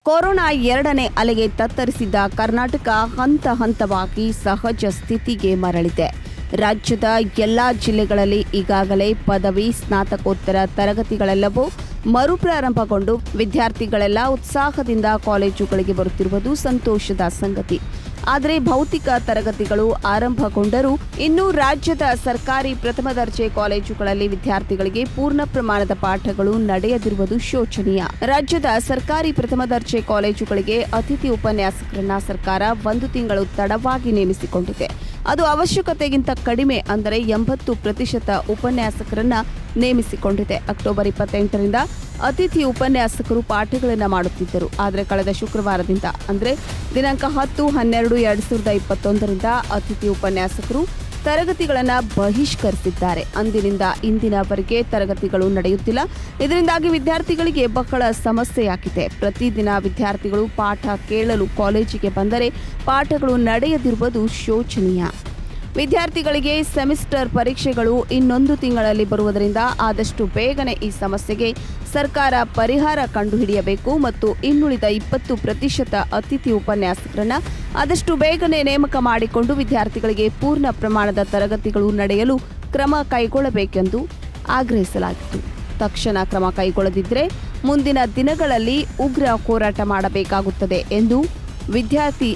corona ಎರಡನೇ ಅಲೆಗೆ ತತ್ತರಿಸಿದ್ದ ಕರ್ನಾಟಕ ಹಂತ ಹಂತವಾಗಿ ಸಹಜ ಸ್ಥಿತಿಗೆ ಮರಳಿದೆ ರಾಜ್ಯದ ಎಲ್ಲ ಜಿಲ್ಲೆಗಳಲ್ಲಿ ಈಗಾಗಲೇ ಪದವಿ ಸ್ನಾತಕೋತ್ತರ ತರಗತಿಗಳೆಲ್ಲವೂ ಮರುಪ್ರಾರಂಭಗೊಂಡು ವಿದ್ಯಾರ್ಥಿಗಳೆಲ್ಲ ಉತ್ಸಾಹದಿಂದ ಕಾಲೇಜುಗಳಿಗೆ ಬರುತ್ತಿರುವುದು ಸಂತೋಷದ ಸಂಗತಿ ಆದರೆ ಭೌತಿಕ ತರಗತಿಗಳು ಆರಂಭಗೊಂಡರೂ ಇನ್ನೂ ರಾಜ್ಯದ ಸರ್ಕಾರಿ ಪ್ರಥಮ ದರ್ಜೆ ಕಾಲೇಜುಗಳಲ್ಲಿ ವಿದ್ಯಾರ್ಥಿಗಳಿಗೆ ಪೂರ್ಣ ಪ್ರಮಾಣದ ಪಾಠಗಳು ನಡೆಯದಿರುವುದು ಶೋಚನೀಯ ರಾಜ್ಯದ ಸರ್ಕಾರಿ ಪ್ರಥಮ ದರ್ಜೆ ಕಾಲೇಜುಗಳಿಗೆ ಅತಿಥಿ ಉಪನ್ಯಾಸಕರನ್ನ ಸರ್ಕಾರ ಒಂದು ತಿಂಗಳು ತಡವಾಗಿ ನೇಮಿಸಿಕೊಂಡಿದೆ ಅದು ಅವಶ್ಯಕತೆಗಿಂತ ಕಡಿಮೆ ಅಂದರೆ ಎಂಬತ್ತು ಪ್ರತಿಶತ ಉಪನ್ಯಾಸಕರನ್ನ ನೇಮಿಸಿಕೊಂಡಿದೆ ಅಕ್ಟೋಬರ್ ಇಪ್ಪತ್ತೆಂಟರಿಂದ ಅತಿಥಿ ಉಪನ್ಯಾಸಕರು ಪಾಠಗಳನ್ನು ಮಾಡುತ್ತಿದ್ದರು ಆದರೆ ಕಳೆದ ಶುಕ್ರವಾರದಿಂದ ಅಂದರೆ ದಿನಾಂಕ ಹತ್ತು ಹನ್ನೆರಡು ಎರಡು ಸಾವಿರದ ಇಪ್ಪತ್ತೊಂದರಿಂದ ಅತಿಥಿ ಉಪನ್ಯಾಸಕರು ತರಗತಿಗಳನ್ನು ಬಹಿಷ್ಕರಿಸಿದ್ದಾರೆ ಅಂದಿನಿಂದ ಇಂದಿನವರೆಗೆ ತರಗತಿಗಳು ನಡೆಯುತ್ತಿಲ್ಲ ಇದರಿಂದಾಗಿ ವಿದ್ಯಾರ್ಥಿಗಳಿಗೆ ಬಹಳ ಸಮಸ್ಯೆಯಾಗಿದೆ ಪ್ರತಿದಿನ ವಿದ್ಯಾರ್ಥಿಗಳು ಪಾಠ ಕೇಳಲು ಕಾಲೇಜಿಗೆ ಬಂದರೆ ಪಾಠಗಳು ನಡೆಯದಿರುವುದು ಶೋಚನೀಯ ವಿದ್ಯಾರ್ಥಿಗಳಿಗೆ ಸೆಮಿಸ್ಟರ್ ಪರೀಕ್ಷೆಗಳು ಇನ್ನೊಂದು ತಿಂಗಳಲ್ಲಿ ಬರುವುದರಿಂದ ಆದಷ್ಟು ಬೇಗನೆ ಈ ಸಮಸ್ಯೆಗೆ ಸರ್ಕಾರ ಪರಿಹಾರ ಕಂಡುಹಿಡಿಯಬೇಕು ಮತ್ತು ಇನ್ನುಳಿದ ಇಪ್ಪತ್ತು ಪ್ರತಿಶತ ಅತಿಥಿ ಉಪನ್ಯಾಸಕರನ್ನ ಆದಷ್ಟು ಬೇಗನೆ ನೇಮಕ ಮಾಡಿಕೊಂಡು ವಿದ್ಯಾರ್ಥಿಗಳಿಗೆ ಪೂರ್ಣ ಪ್ರಮಾಣದ ತರಗತಿಗಳು ನಡೆಯಲು ಕ್ರಮ ಕೈಗೊಳ್ಳಬೇಕೆಂದು ಆಗ್ರಹಿಸಲಾಗಿತ್ತು ತಕ್ಷಣ ಕ್ರಮ ಕೈಗೊಳ್ಳದಿದ್ದರೆ ಮುಂದಿನ ದಿನಗಳಲ್ಲಿ ಉಗ್ರ ಹೋರಾಟ ಮಾಡಬೇಕಾಗುತ್ತದೆ ಎಂದು ವಿದ್ಯಾರ್ಥಿ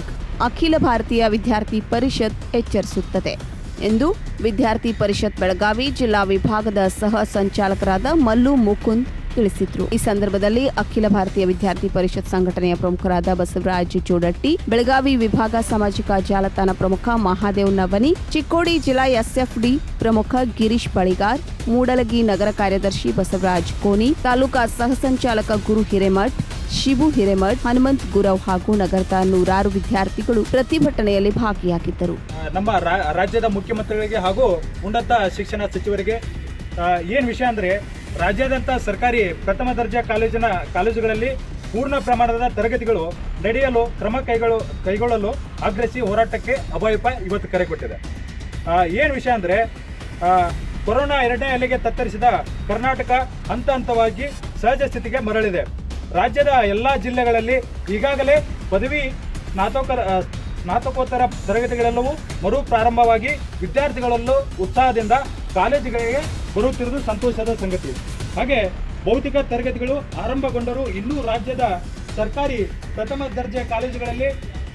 ಅಖಿಲ ಭಾರತೀಯ ವಿದ್ಯಾರ್ಥಿ ಪರಿಷತ್ ಎಚ್ಚರಿಸುತ್ತದೆ ಎಂದು ವಿದ್ಯಾರ್ಥಿ ಪರಿಷತ್ ಬೆಳಗಾವಿ ಜಿಲ್ಲಾ ವಿಭಾಗದ ಸಹ ಸಂಚಾಲಕರಾದ ಮಲ್ಲು ಮುಕುಂದ್ ತಿಳಿಸಿದ್ರು ಈ ಸಂದರ್ಭದಲ್ಲಿ ಅಖಿಲ ಭಾರತೀಯ ವಿದ್ಯಾರ್ಥಿ ಪರಿಷತ್ ಸಂಘಟನೆಯ ಪ್ರಮುಖರಾದ ಬಸವರಾಜ್ ಚೋಡಟ್ಟಿ ಬೆಳಗಾವಿ ವಿಭಾಗ ಸಾಮಾಜಿಕ ಜಾಲತಾಣ ಪ್ರಮುಖ ಮಹಾದೇವ್ ನವನಿ ಚಿಕ್ಕೋಡಿ ಜಿಲ್ಲಾ ಎಸ್ಎಫ್ಡಿ ಪ್ರಮುಖ ಗಿರೀಶ್ ಬಳಿಗಾರ್ ಮೂಡಲಗಿ ನಗರ ಕಾರ್ಯದರ್ಶಿ ಬಸವರಾಜ್ ಕೋನಿ ತಾಲೂಕಾ ಸಹ ಸಂಚಾಲಕ ಗುರು ಹಿರೇಮಠ್ ಶಿವು ಹಿರೇಮಠ್ ಹನುಮಂತ್ ಗುರವ್ ಹಾಗೂ ನಗರದ ನೂರಾರು ವಿದ್ಯಾರ್ಥಿಗಳು ಪ್ರತಿಭಟನೆಯಲ್ಲಿ ಭಾಗಿಯಾಗಿದ್ದರು ಆ, ನಮ್ಮ ರಾ- ರಾಜ್ಯದ ಮುಖ್ಯಮಂತ್ರಿಗಳಿಗೆ ಹಾಗೂ ಉನ್ನತ ಶಿಕ್ಷಣ ಸಚಿವರಿಗೆ ಆ, ಏನ್ ವಿಷಯ ಅಂದ್ರೆ ರಾಜ್ಯಾದ್ಯಂತ ಸರ್ಕಾರಿ ಪ್ರಥಮ ದರ್ಜೆ ಕಾಲೇಜಿನ ಕಾಲೇಜುಗಳಲ್ಲಿ ಪೂರ್ಣ ಪ್ರಮಾಣದ ತರಗತಿಗಳು ನಡೆಯಲು ಕ್ರಮ ಕೈಗೊಳ್ಳು ಕೈಗೊಳ್ಳಲು ಆಗ್ರಹಿಸಿ ಹೋರಾಟಕ್ಕೆ ಅಭಯಪ ಇವತ್ತು ಕರೆ ಕೊಟ್ಟಿದೆ ಆ, ಏನ್ ವಿಷಯ ಅಂದ್ರೆ ಆ, ಕೊರೋನಾ ಎರಡನೇ ಅಲೆಗೆ ತತ್ತರಿಸಿದ ಕರ್ನಾಟಕ ಹಂತ ಹಂತವಾಗಿ ಸಹಜ ಸ್ಥಿತಿಗೆ ಮರಳಿದೆ ರಾಜ್ಯದ ಎಲ್ಲಾ ಜಿಲ್ಲೆಗಳಲ್ಲಿ ಈಗಾಗಲೇ ಪದವಿ ಸ್ನಾತಕೋತ್ತರ ಆ, ಸ್ನಾತಕೋತ್ತರ ತರಗತಿಗಳೆಲ್ಲವೂ ಮರು ಪ್ರಾರಂಭವಾಗಿ ವಿದ್ಯಾರ್ಥಿಗಳಲ್ಲೂ ಉತ್ಸಾಹದಿಂದ ಕಾಲೇಜುಗಳಿಗೆ ಬರುತ್ತಿರುವುದು ಸಂತೋಷದ ಸಂಗತಿ ಹಾಗೆ ಭೌತಿಕ ತರಗತಿಗಳು ಆರಂಭಗೊಂಡರೂ ಇನ್ನೂ ರಾಜ್ಯದ ಸರ್ಕಾರಿ ಪ್ರಥಮ ದರ್ಜೆ ಕಾಲೇಜುಗಳಲ್ಲಿ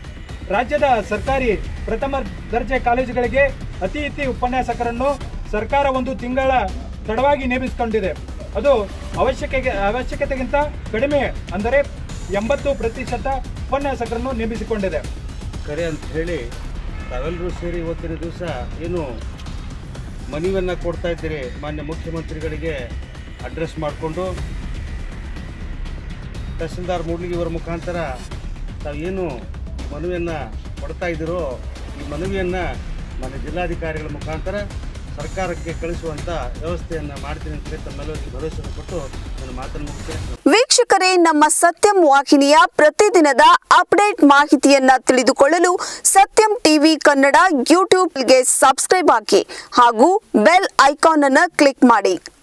ರಾಜ್ಯದ ಸರ್ಕಾರಿ ಪ್ರಥಮ ದರ್ಜೆ ಕಾಲೇಜುಗಳಿಗೆ ಅತಿಥಿ ಉಪನ್ಯಾಸಕರನ್ನು ಸರ್ಕಾರ ಒಂದು ತಿಂಗಳ ತಡವಾಗಿ ನೇಮಿಸಿಕೊಂಡಿದೆ ಅದು ಅವಶ್ಯಕ ಅವಶ್ಯಕತೆಗಿಂತ ಕಡಿಮೆ ಅಂದರೆ ಎಂಬತ್ತು ಪ್ರತಿಶತ ಉಪನ್ಯಾಸಕರನ್ನು ನೇಮಿಸಿಕೊಂಡಿದೆ ಕರೆ ಅಂತ ಹೇಳಿ ತಾವೆಲ್ಲರೂ ಸೇರಿ ಇವತ್ತಿನ ದಿವಸ ಏನು ಮನವಿಯನ್ನು ಕೊಡ್ತಾ ಇದ್ದೀರಿ ಮಾನ್ಯ ಮುಖ್ಯಮಂತ್ರಿಗಳಿಗೆ ಅಡ್ರೆಸ್ ಮಾಡಿಕೊಂಡು ತಹಸೀಲ್ದಾರ್ ಮೂಡ್ಲಿಗಿ ಇವರ ಮುಖಾಂತರ ತಾವು ಏನು ಮನವಿಯನ್ನು ಕೊಡ್ತಾ ಇದ್ದೀರೋ ಈ ಮನವಿಯನ್ನು ಮಾನ್ಯ ಜಿಲ್ಲಾಧಿಕಾರಿಗಳ ಮುಖಾಂತರ ಸರ್ಕಾರಕ್ಕೆ ಕಳಿಸುವಂಥ ವ್ಯವಸ್ಥೆಯನ್ನು ಮಾಡ್ತೀನಿ ಅಂತ ಹೇಳಿ ತಮ್ಮೆಲ್ಲರಿಗೂ ಭರವಸೆ ಕೊಟ್ಟು ನನ್ನ ಮಾತನ್ನು ಮುಗಿಸ್ತೇನೆ ವೀಕ್ಷಕರೇ ನಮ್ಮ ಸತ್ಯಂ ವಾಹಿನಿಯ ಪ್ರತಿದಿನದ ಅಪ್ಡೇಟ್ ಮಾಹಿತಿಯನ್ನ ತಿಳಿದುಕೊಳ್ಳಲು ಸತ್ಯಂ ಟಿವಿ ಕನ್ನಡ ಯೂಟ್ಯೂಬ್ಗೆ ಸಬ್ಸ್ಕ್ರೈಬ್ ಹಾಕಿ ಹಾಗೂ ಬೆಲ್ ಐಕಾನ್ ಅನ್ನು ಕ್ಲಿಕ್ ಮಾಡಿ